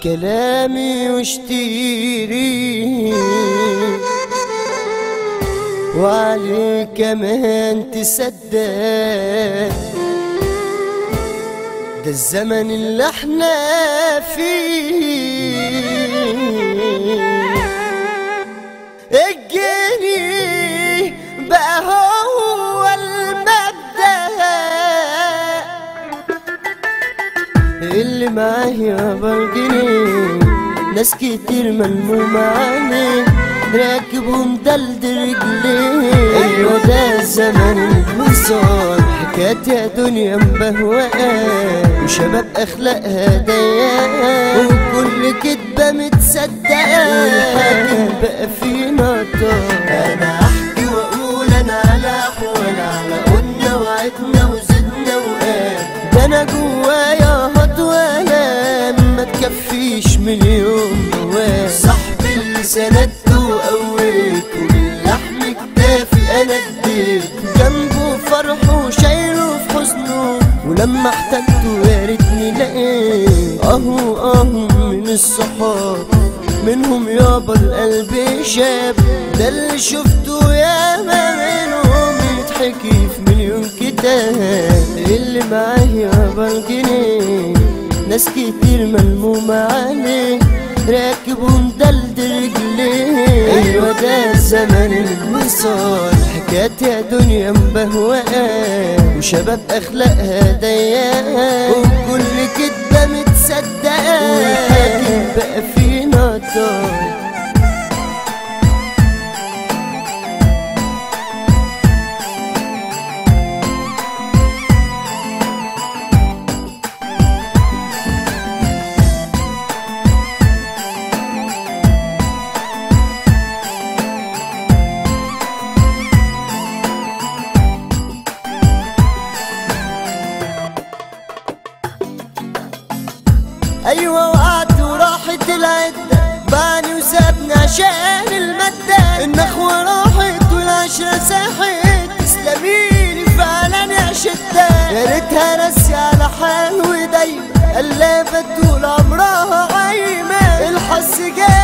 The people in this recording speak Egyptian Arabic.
كلامي واشتري وعليه كمان تصدق ده الزمن اللي احنا فيه الجنيه بقى هو المبدأ اللي معايا بالجنيه ناس كتير ملمومة عليه راكب ومدلدل رجليه ايوه ده الزمن الوصال حكايات يا دنيا مبهوقة وشباب اخلاقها ضيقة وكل كدبة متصدقة والحاكم بقى فينا طار انا احكي واقول انا على احوال على قلنا وعدنا وزدنا وقال ده انا جوايا هطولة ما تكفيش مليون جواه صاحبي اللي سندته وقويته باللحم كتافي انا اديت جنبه فرحه وشايله في حزنه ولما احتجته يا ريتني لقيت اهو اهو من الصحاب منهم يابا القلب شاب ده اللي شفته ياما منهم يتحكي في مليون كتاب اللي معايا يابا الجنيه ناس كتير ملمومة عليه راكب ومدلدل رجليه ايوه ده الزمن الوصال حكايات يا دنيا مبهوقة وشباب اخلاقها ضيقة وكل كدبة متصدقة والحاكم بقى فينا طار ايوه وقعت وراحت العدة بعني وسابني عشان المادة النخوة راحت والعشرة ساحت تسلميلي فعلا يا شدة يا ريتها راسي على حال ودايما قلابة طول عمرها عايمة الحظ جاي